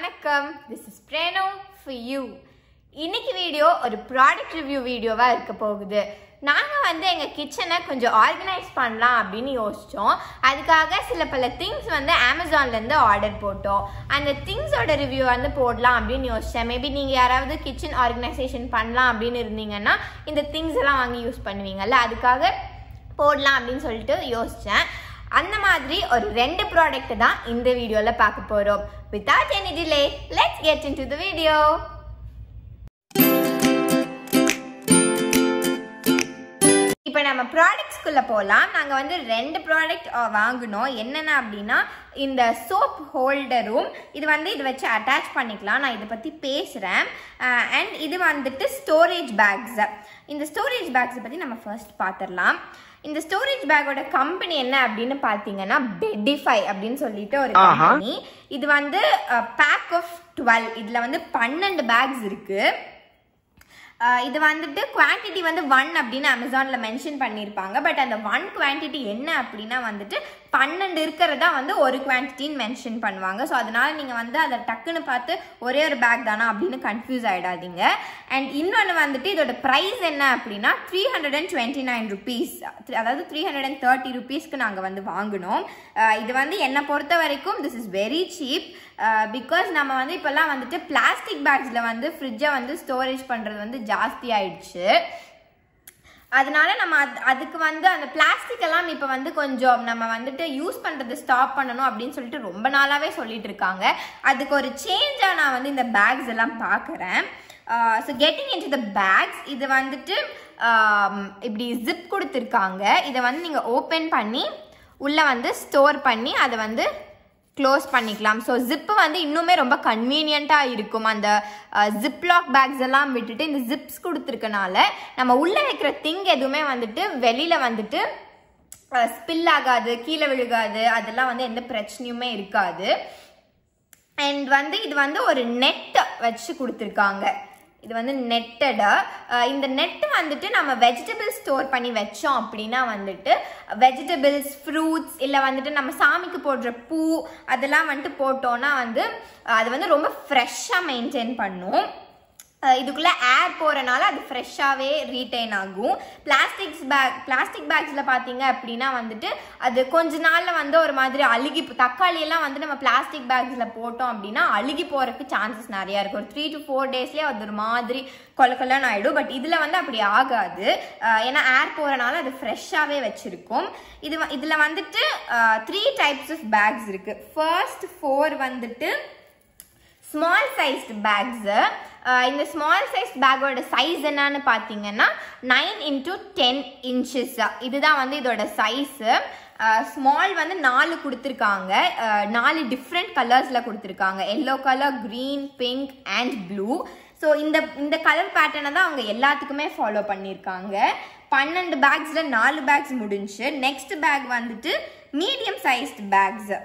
வணக்கம் this is பிரேனோ for you இன்னைக்கு வீடியோ ஒரு ப்ராடக்ட் ரிவ்யூ வீடியோவாக இருக்க போகுது நாங்கள் வந்து எங்கள் கிச்சனை கொஞ்சம் ஆர்கனைஸ் பண்ணலாம் அப்படின்னு யோசித்தோம் அதுக்காக சில பல திங்ஸ் வந்து அமேசான்லேருந்து ஆர்டர் போட்டோம் அந்த திங்ஸோட ரிவ்யூ வந்து போடலாம் அப்படின்னு யோசித்தேன் மேபி நீங்கள் யாராவது கிச்சன் ஆர்கனைசேஷன் பண்ணலாம் அப்படின்னு இருந்தீங்கன்னா இந்த திங்ஸ் எல்லாம் வாங்கி யூஸ் பண்ணுவீங்கல்ல அதுக்காக போடலாம் அப்படின்னு சொல்லிட்டு யோசித்தேன் அந்த மாதிரி ஒரு ரெண்டு ப்ராடக்ட் தான் இந்த வீடியோவில் பார்க்க போகிறோம் without any delay let's get into the video இப்போ நம்ம ப்ராடக்ட்ஸ்குள்ளே போகலாம் நாங்கள் வந்து ரெண்டு ப்ராடக்ட் வாங்கினோம் என்னென்ன அப்படின்னா இந்த சோப் ஹோல்டரும் இது வந்து இது வச்சு அட்டாச் பண்ணிக்கலாம் நான் இதை பற்றி பேசுகிறேன் அண்ட் இது வந்துட்டு ஸ்டோரேஜ் பேக்ஸ் இந்த ஸ்டோரேஜ் பேக்ஸை பற்றி நம்ம ஃபர்ஸ்ட் பார்த்துடலாம் இந்த ஸ்டோரேஜ் பேக்கோட கம்பெனி என்ன அப்படின்னு பார்த்தீங்கன்னா பெடிஃபை அப்படின்னு சொல்லிட்டு ஒரு கம்பெனி இது வந்து பேக் ஆஃப் டுவெல் இதில் வந்து பன்னெண்டு பேக்ஸ் இருக்குது இது வந்துட்டு குவான்டிட்டி வந்து ஒன் அப்படின்னு அமேசானில் மென்ஷன் பண்ணியிருப்பாங்க பட் அந்த ஒன் குவான்டிட்டி என்ன அப்படின்னா வந்துட்டு பன்னெண்டு இருக்கிறதா வந்து ஒரு குவான்டிட்டின்னு மென்ஷன் பண்ணுவாங்க ஸோ அதனால நீங்கள் வந்து அதை டக்குன்னு பார்த்து ஒரே ஒரு பேக் தானா அப்படின்னு கன்ஃபியூஸ் ஆகிடாதீங்க அண்ட் இன்னொன்று வந்துட்டு இதோட ப்ரைஸ் என்ன அப்படின்னா three hundred and twenty nine rupees அதாவது த்ரீ ஹண்ட்ரட் அண்ட் தேர்ட்டி ருபீஸ்க்கு நாங்கள் வந்து வாங்கினோம் இது வந்து என்னை பொறுத்த வரைக்கும் this is very cheap because நம்ம வந்து இப்போல்லாம் வந்துட்டு பிளாஸ்டிக் பேக்ஸில் வந்து ஃப்ரிட்ஜை வந்து ஸ்டோரேஜ் பண்ணுறது வந்து ஜாஸ்தி ஆயிடுச்சு அதனால நம்ம அது அதுக்கு வந்து அந்த பிளாஸ்டிக் எல்லாம் இப்போ வந்து கொஞ்சம் நம்ம வந்துட்டு யூஸ் பண்ணுறது ஸ்டாப் பண்ணணும் அப்படின்னு சொல்லிட்டு ரொம்ப நாளாகவே சொல்லிட்டு இருக்காங்க அதுக்கு ஒரு சேஞ்சாக நான் வந்து இந்த பேக்ஸ் எல்லாம் பார்க்குறேன் so getting into the bags இது வந்துட்டு இப்படி ஜிப் கொடுத்துருக்காங்க இதை வந்து நீங்கள் ஓப்பன் பண்ணி உள்ளே வந்து ஸ்டோர் பண்ணி அதை வந்து க்ளோஸ் பண்ணிக்கலாம் ஸோ ஜிப்பு வந்து இன்னுமே ரொம்ப கன்வீனியண்ட்டாக இருக்கும் அந்த ஜிப்லாக் பேக்ஸ் எல்லாம் விட்டுட்டு இந்த ஜிப்ஸ் கொடுத்துருக்கனால நம்ம உள்ளே வைக்கிற திங் எதுவுமே வந்துட்டு வெளியில் வந்துட்டு ஸ்பில் ஆகாது கீழே விழுகாது அதெல்லாம் வந்து எந்த பிரச்சனையுமே இருக்காது அண்ட் வந்து இது வந்து ஒரு நெட் வச்சு கொடுத்துருக்காங்க இது வந்து நெட்டடா இந்த நெட் வந்துட்டு நம்ம வெஜிடபிள்ஸ் ஸ்டோர் பண்ணி வச்சோம் அப்படின்னா வந்துட்டு வெஜிடபிள்ஸ் ஃப்ரூட்ஸ் இல்லை வந்துட்டு நம்ம சாமிக்கு போடுற பூ அதெல்லாம் வந்துட்டு போட்டோன்னா வந்து அது வந்து ரொம்ப ஃப்ரெஷ்ஷாக மெயின்டைன் பண்ணும் இதுக்குள்ளே ஏர் போகிறனால அது ஃப்ரெஷ்ஷாகவே ரீட்டைன் ஆகும் பிளாஸ்டிக்ஸ் பேக் பிளாஸ்டிக் பேக்ஸில் பார்த்தீங்க அப்படின்னா வந்துட்டு அது கொஞ்ச நாளில் வந்து ஒரு மாதிரி அழுகி தக்காளியெல்லாம் வந்து நம்ம பிளாஸ்டிக் பேக்ஸில் போட்டோம் அப்படின்னா அழுகி போகிறதுக்கு சான்சஸ் நிறையா இருக்கும் ஒரு த்ரீ டு ஃபோர் டேஸ்லேயே அது ஒரு மாதிரி கொல கொலன்னு ஆகிடும் பட் இதில் வந்து அப்படி ஆகாது ஏன்னா ஏர் போகிறனால அது ஃப்ரெஷ்ஷாகவே வச்சுருக்கும் இது இதில் வந்துட்டு த்ரீ டைப்ஸ் ஆஃப் பேக்ஸ் இருக்குது ஃபர்ஸ்ட் ஃபோர் வந்துட்டு ஸ்மால் சைஸ்டு பேக்ஸு இந்த ஸ்மால் சைஸ் பேக்கோட சைஸ் என்னன்னு பார்த்தீங்கன்னா நைன் இன்ட்டு டென் இன்ச்சஸ் இதுதான் வந்து இதோட சைஸு ஸ்மால் வந்து நாலு கொடுத்துருக்காங்க நாலு டிஃப்ரெண்ட் கலர்ஸில் கொடுத்துருக்காங்க yellow colour green pink and blue so இந்த இந்த கலர் பேட்டர்னை தான் அவங்க எல்லாத்துக்குமே ஃபாலோ பண்ணியிருக்காங்க பன்னெண்டு பேக்ஸில் நாலு பேக்ஸ் முடிஞ்சு நெக்ஸ்ட் பேக் வந்துட்டு மீடியம் சைஸ்டு பேக்ஸு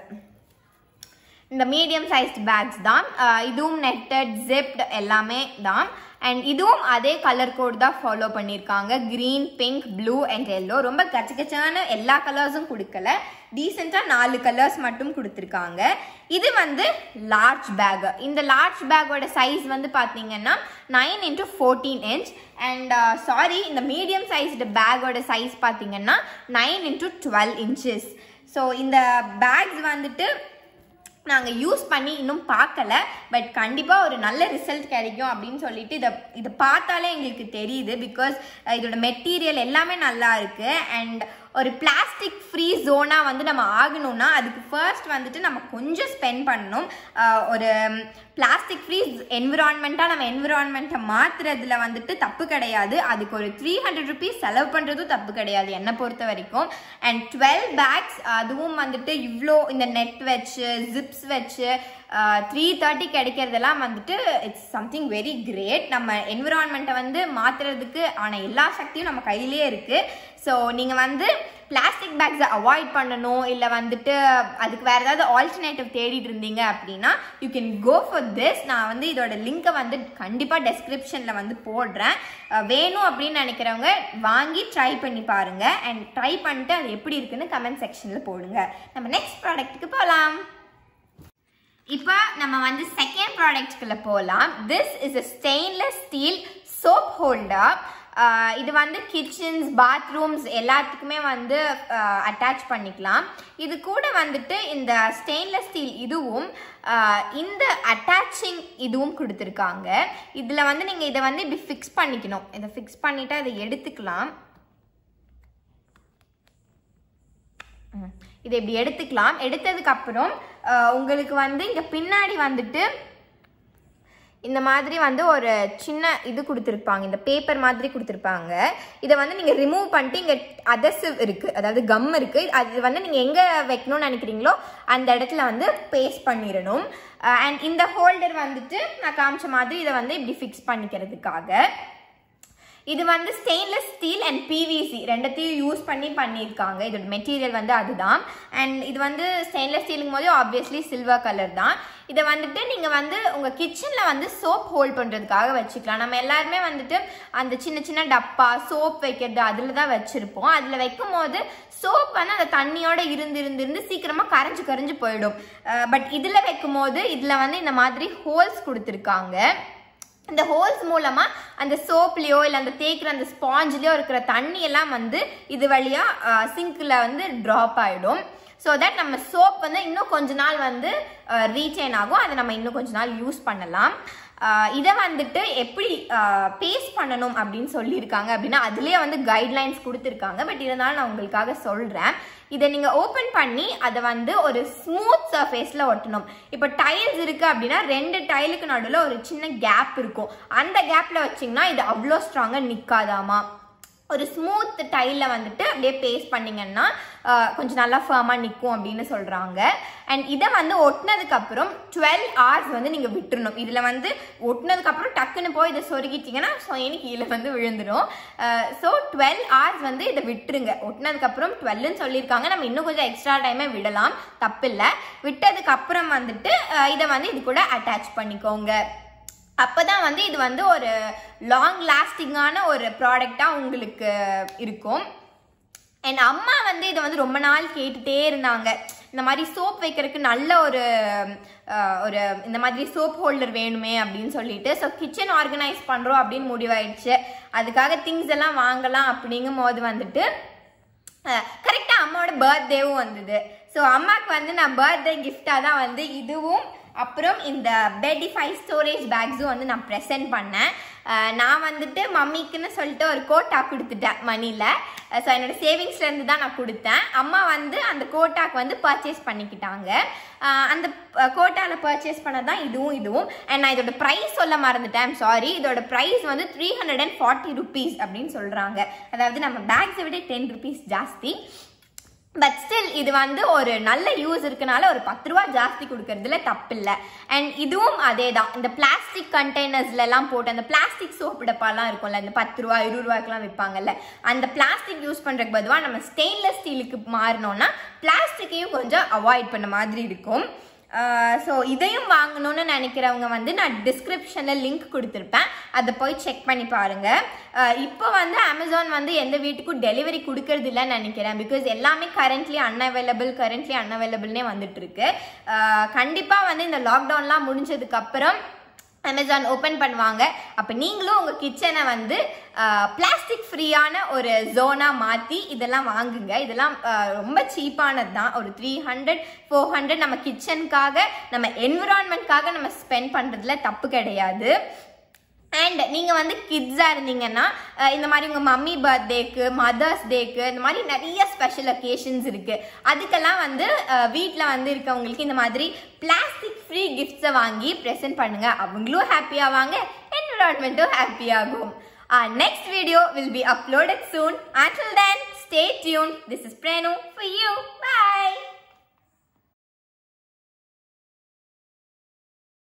இந்த மீடியம் சைஸ்ட் பேக்ஸ் தான் இதுவும் நெட்டட் ஜிப்ட் எல்லாமே தான் அண்ட் இதுவும் அதே கலர் கோட் தான் ஃபாலோ பண்ணியிருக்காங்க green pink blue and yellow ரொம்ப கச்ச கச்சான எல்லா கலர்ஸும் கொடுக்கல டீசெண்டாக நாலு கலர்ஸ் மட்டும் கொடுத்துருக்காங்க இது வந்து லார்ஜ் பேக் இந்த லார்ஜ் பேக்கோட சைஸ் வந்து பார்த்தீங்கன்னா nine into fourteen inch and sorry இந்த மீடியம் சைஸ்டு பேக்கோட சைஸ் பார்த்தீங்கன்னா nine into twelve inches so இந்த பேக்ஸ் வந்துட்டு நாங்கள் யூஸ் பண்ணி இன்னும் பார்க்கல பட் கண்டிப்பாக ஒரு நல்ல ரிசல்ட் கிடைக்கும் அப்படின்னு சொல்லிட்டு இதை இதை பார்த்தாலே எங்களுக்கு தெரியுது பிகாஸ் இதோட மெட்டீரியல் எல்லாமே நல்லா இருக்குது அண்ட் ஒரு பிளாஸ்டிக் ஃப்ரீ ஜோனாக வந்து நம்ம ஆகணும்னா அதுக்கு ஃபர்ஸ்ட் வந்துட்டு நம்ம கொஞ்சம் ஸ்பெண்ட் பண்ணணும் ஒரு பிளாஸ்டிக் ஃப்ரீ என்விரான்மெண்ட்டாக நம்ம என்விரான்மெண்ட்டை மாற்றுறதுல வந்துட்டு தப்பு கிடையாது அதுக்கு ஒரு த்ரீ ஹண்ட்ரட் ருபீஸ் செலவு பண்ணுறதும் தப்பு கிடையாது என்னை பொறுத்த வரைக்கும் அண்ட் டுவெல் பேக்ஸ் அதுவும் வந்துட்டு இவ்வளோ இந்த நெட் வச்சு ஜிப்ஸ் வச்சு த்ரீ தேர்ட்டி கிடைக்கிறதெல்லாம் வந்துட்டு இட்ஸ் சம்திங் வெரி கிரேட் நம்ம என்விரான்மெண்ட்டை வந்து மாற்றுறதுக்கு ஆன எல்லா சக்தியும் நம்ம கையிலே இருக்குது ஸோ நீங்கள் வந்து பிளாஸ்டிக் பேக்ஸை அவாய்ட் பண்ணணும் இல்லை வந்துட்டு அதுக்கு வேறு ஏதாவது ஆல்டர்னேட்டிவ் தேடிட்டு இருந்தீங்க அப்படின்னா you can go for this நான் வந்து இதோட லிங்க்கை வந்து கண்டிப்பாக டெஸ்கிரிப்ஷனில் வந்து போடுறேன் வேணும் அப்படின்னு நினைக்கிறவங்க வாங்கி ட்ரை பண்ணி பாருங்கள் அண்ட் ட்ரை பண்ணிட்டு அது எப்படி இருக்குன்னு கமெண்ட் செக்ஷனில் போடுங்க நம்ம நெக்ஸ்ட் ப்ராடக்ட்டுக்கு போகலாம் இப்போ நம்ம வந்து செகண்ட் ப்ராடக்ட்குள்ள போகலாம் this is a stainless steel soap holder இது வந்து கிச்சன்ஸ் பாத்ரூம்ஸ் எல்லாத்துக்குமே வந்து அட்டாச் பண்ணிக்கலாம் இது கூட வந்துட்டு இந்த ஸ்டெயின்லெஸ் ஸ்டீல் இதுவும் ஆஹ், இந்த அட்டாச்சிங் இதுவும் கொடுத்துருக்காங்க இதில் வந்து நீங்கள் இதை வந்து இப்படி ஃபிக்ஸ் பண்ணிக்கணும் இதை ஃபிக்ஸ் பண்ணிவிட்டு அதை எடுத்துக்கலாம் ம். இதை இப்படி எடுத்துக்கலாம் எடுத்ததுக்கு அப்புறம் அஹ், உங்களுக்கு வந்து இங்க பின்னாடி வந்துட்டு இந்த மாதிரி வந்து ஒரு சின்ன இது கொடுத்துருப்பாங்க இந்த பேப்பர் மாதிரி கொடுத்துருப்பாங்க இதை வந்து நீங்கள் ரிமூவ் பண்ணிட்டு இங்கே அதசிவ் இருக்குது அதாவது கம் இருக்குது அது வந்து நீங்கள் எங்கே வைக்கணும்னு நினைக்கிறீங்களோ அந்த இடத்துல வந்து பேஸ்ட் பண்ணிடணும் அண்ட் இந்த ஹோல்டர் வந்துட்டு நான் காமிச்ச மாதிரி இதை வந்து இப்படி ஃபிக்ஸ் பண்ணிக்கிறதுக்காக இது வந்து ஸ்டெயின்லெஸ் ஸ்டீல் அண்ட் பிவிசி ரெண்டத்தையும் யூஸ் பண்ணி பண்ணியிருக்காங்க இதோட மெட்டீரியல் வந்து அதுதான் அண்ட் இது வந்து ஸ்டெயின்லெஸ் ஸ்டீலுங்கும் போது ஆப்வியஸ்லி சில்வர் கலர் தான் இதை வந்துட்டு நீங்கள் வந்து உங்கள் கிச்சனில் வந்து சோப் ஹோல்ட் பண்ணுறதுக்காக வச்சுக்கலாம் நம்ம எல்லாருமே வந்துட்டு அந்த சின்ன சின்ன டப்பா சோப் வைக்கிறது அதில் தான் வச்சுருப்போம் அதில் வைக்கும் போது சோப் வந்து அந்த தண்ணியோட இருந்து இருந்து இருந்து சீக்கிரமாக கரைஞ்சு கரைஞ்சு போயிடும் பட் இதில் வைக்கும் போது இதில் வந்து இந்த மாதிரி ஹோல்ஸ் கொடுத்துருக்காங்க இந்த ஹோல்ஸ் மூலமா அந்த சோப்லயோ இல்லை அந்த தேய்க்கிற அந்த ஸ்பாஞ்ச்லயோ இருக்கிற தண்ணி எல்லாம் வந்து இது வழியா சிங்க்ல வந்து ட்ராப் ஆயிடும் ஸோ தட் நம்ம சோப் வந்து இன்னும் கொஞ்ச நாள் வந்து ரீச்சைன் ஆகும் அதை நம்ம இன்னும் கொஞ்ச நாள் யூஸ் பண்ணலாம் ஆஹ் இதை வந்துட்டு எப்படி பேஸ்ட் பண்ணணும் அப்படின்னு சொல்லியிருக்காங்க அப்படின்னா அதுலேயே வந்து கைட்லைன்ஸ் கொடுத்துருக்காங்க பட் இருந்தாலும் நான் உங்களுக்காக சொல்கிறேன் இதை நீங்கள் ஓப்பன் பண்ணி அதை வந்து ஒரு ஸ்மூத் சர்ஃபேஸில் ஒட்டணும் இப்போ டைல்ஸ் இருக்குது அப்படின்னா ரெண்டு டைலுக்கு நடுவில் ஒரு சின்ன கேப் இருக்கும் அந்த கேப்பில் வச்சிங்கன்னா இது அவ்வளோ ஸ்ட்ராங்காக நிற்காதாமா ஒரு ஸ்மூத் டைலில் வந்துட்டு அப்படியே பேஸ்ட் பண்ணிங்கன்னா ஆஹ், கொஞ்சம் நல்லா ஃபர்மாக நிற்கும் அப்படின்னு சொல்கிறாங்க அண்ட் இதை வந்து ஒட்டினதுக்கப்புறம் டுவெல் ஹவர்ஸ் வந்து நீங்கள் விட்டுறணும் இதில் வந்து ஒட்டினதுக்கப்புறம் டக்குன்னு போய் இதை சொருகிட்டிங்கன்னா சொயினி கீழே வந்து விழுந்துடும் ஸோ டுவெல் ஹவர்ஸ் வந்து இதை விட்டுருங்க ஒட்டினதுக்கப்புறம் டுவெல்னு சொல்லியிருக்காங்க நம்ம இன்னும் கொஞ்சம் எக்ஸ்ட்ரா டைமே விடலாம் தப்பில்லை விட்டதுக்கப்புறம் வந்துட்டு ஆஹ், இதை வந்து இது கூட அட்டாச் பண்ணிக்கோங்க அப்பதான் வந்து இது வந்து ஒரு லாங் லாஸ்டிங்கான ஒரு ப்ராடக்டாக உங்களுக்கு இருக்கும் என் அம்மா வந்து இதை வந்து ரொம்ப நாள் கேட்டுட்டே இருந்தாங்க இந்த மாதிரி சோப் வைக்கிறதுக்கு நல்ல ஒரு அஹ், ஒரு இந்த மாதிரி சோப் ஹோல்டர் வேணுமே அப்படின்னு சொல்லிட்டு ஸோ கிச்சன் ஆர்கனைஸ் பண்ணுறோம் அப்படின்னு முடிவாயிடுச்சு அதுக்காக திங்ஸ் எல்லாம் வாங்கலாம் அப்படிங்கும் போது வந்துட்டு கரெக்டாக அம்மாவோட பர்த்டேவும் வந்தது ஸோ அம்மாவுக்கு வந்து நான் பர்த்டே கிஃப்டாக தான் வந்து இதுவும் அப்புறம் இந்த பெடிஃபை ஸ்டோரேஜ் பேக்ஸும் வந்து நான் ப்ரெசென்ட் பண்ணேன் அஹ் நான் வந்துட்டு மம்மிக்குன்னு சொல்லிட்டு ஒரு கோட்டா கொடுத்துட்டேன் மணியில் ஸோ என்னோட சேவிங்ஸ்லேருந்து தான் நான் கொடுத்தேன் அம்மா வந்து அந்த கோட்டாக்கு வந்து பர்ச்சேஸ் பண்ணிக்கிட்டாங்க அஹ் அந்த கோட்டாவில் பர்ச்சேஸ் பண்ணது தான் இதுவும் இதுவும் அண்ட் நான் இதோட ப்ரைஸ் சொல்ல மறந்துட்டேன் சாரி இதோட ப்ரைஸ் வந்து three hundred and forty rupees அப்படின்னு சொல்கிறாங்க அதாவது நம்ம பேக்ஸை விட டென் ருபீஸ் ஜாஸ்தி பட் ஸ்டில் இது வந்து ஒரு நல்ல யூஸ் இருக்கனால ஒரு பத்து ரூபா ஜாஸ்தி கொடுக்கறதுல தப்பில்லை அண்ட் இதுவும் அதே தான் இந்த பிளாஸ்டிக் கண்டெய்னர்ஸ்ல எல்லாம் போட்டு அந்த பிளாஸ்டிக் சோப்பு டப்பாலாம் இருக்கும்ல இந்த பத்து ரூபா இருபது ரூபாய்க்குலாம் விற்பாங்கல்ல அந்த பிளாஸ்டிக் யூஸ் பண்றதுக்கு பதுவாக நம்ம ஸ்டெயின்லெஸ் ஸ்டீலுக்கு மாறினோம்னா பிளாஸ்டிக்கையும் கொஞ்சம் அவாய்ட் பண்ண மாதிரி இருக்கும் ஸோ இதையும் வாங்கணும்னு நினைக்கிறவங்க வந்து நான் டிஸ்கிரிப்ஷனில் லிங்க் கொடுத்துருப்பேன் அதை போய் செக் பண்ணி பாருங்க அஹ் இப்போ வந்து அமேசான் வந்து எந்த வீட்டுக்கும் டெலிவரி கொடுக்கறது இல்லைன்னு நினைக்கிறேன் பிகாஸ் எல்லாமே கரண்ட்லி அன்அவைலபிள் கரண்ட்லி அன்அவைலபிள்னே வந்துட்டு இருக்கு கண்டிப்பாக வந்து இந்த லாக்டவுன்லாம் முடிஞ்சதுக்கு அப்புறம் அமேசான் ஓப்பன் பண்ணுவாங்க அப்போ நீங்களும் உங்கள் கிச்சனை வந்து பிளாஸ்டிக் ஃப்ரீயான ஒரு ஜோனாக மாற்றி இதெல்லாம் வாங்குங்க இதெல்லாம் ஆஹ், ரொம்ப சீப்பானது தான் ஒரு த்ரீ ஹண்ட்ரட் ஃபோர் ஹண்ட்ரட் நம்ம கிச்சனுக்காக நம்ம என்விரான்மெண்ட்காக நம்ம ஸ்பெண்ட் பண்ணுறதுல தப்பு கிடையாது அண்ட் நீங்கள் வந்து கிட்ஸாக இருந்தீங்கன்னா அஹ், இந்த மாதிரி உங்கள் மம்மி பர்த்டேக்கு மதர்ஸ் டேக்கு இந்த மாதிரி நிறைய ஸ்பெஷல் ஒகேஷன்ஸ் இருக்குது அதுக்கெல்லாம் வந்து வீட்டில் வந்து இருக்கவங்களுக்கு இந்த மாதிரி பிளாஸ்டிக் ஃப்ரீ கிஃப்ட்ஸை வாங்கி ப்ரெசென்ட் பண்ணுங்கள் அவங்களும் ஹாப்பியாவாங்க என்விரான்மெண்ட்டும் ஹாப்பியாகும் next video will be uploaded soon until then stay tuned this is prenu for you bye